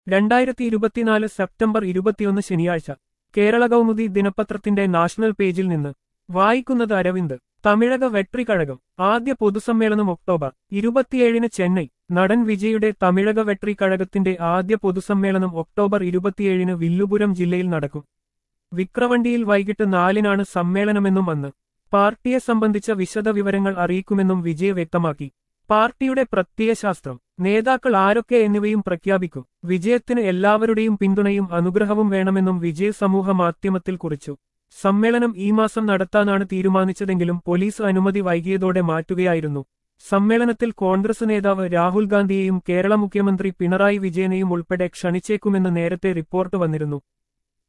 രണ്ടായിരത്തി ഇരുപത്തിനാല് സെപ്റ്റംബർ ഇരുപത്തിയൊന്ന് ശനിയാഴ്ച കേരള കൗമുദി ദിനപത്രത്തിന്റെ നാഷണൽ പേജിൽ നിന്ന് വായിക്കുന്നത് അരവിന്ദ് തമിഴക വെട്രി കഴകം ആദ്യ പൊതുസമ്മേളനം ഒക്ടോബർ ഇരുപത്തിയേഴിന് ചെന്നൈ നടൻ വിജയുടെ തമിഴക വെട്രി കഴകത്തിന്റെ ആദ്യ പൊതുസമ്മേളനം ഒക്ടോബർ ഇരുപത്തിയേഴിന് വില്ലുപുരം ജില്ലയിൽ നടക്കും വിക്രവണ്ടിയിൽ വൈകിട്ട് നാലിനാണ് സമ്മേളനമെന്നും അന്ന് പാർട്ടിയെ സംബന്ധിച്ച വിശദവിവരങ്ങൾ അറിയിക്കുമെന്നും വിജയ് വ്യക്തമാക്കി പാർട്ടിയുടെ പ്രത്യയശാസ്ത്രം നേതാക്കൾ ആരൊക്കെ എന്നിവയും പ്രഖ്യാപിക്കും വിജയത്തിന് എല്ലാവരുടെയും പിന്തുണയും അനുഗ്രഹവും വേണമെന്നും വിജയ് സമൂഹ മാധ്യമത്തിൽ കുറിച്ചു സമ്മേളനം ഈ മാസം നടത്താനാണ് തീരുമാനിച്ചതെങ്കിലും പോലീസ് അനുമതി വൈകിയതോടെ മാറ്റുകയായിരുന്നു സമ്മേളനത്തിൽ കോൺഗ്രസ് നേതാവ് രാഹുൽ ഗാന്ധിയെയും കേരള മുഖ്യമന്ത്രി പിണറായി വിജയനെയും ഉൾപ്പെടെ ക്ഷണിച്ചേക്കുമെന്ന് നേരത്തെ റിപ്പോർട്ട് വന്നിരുന്നു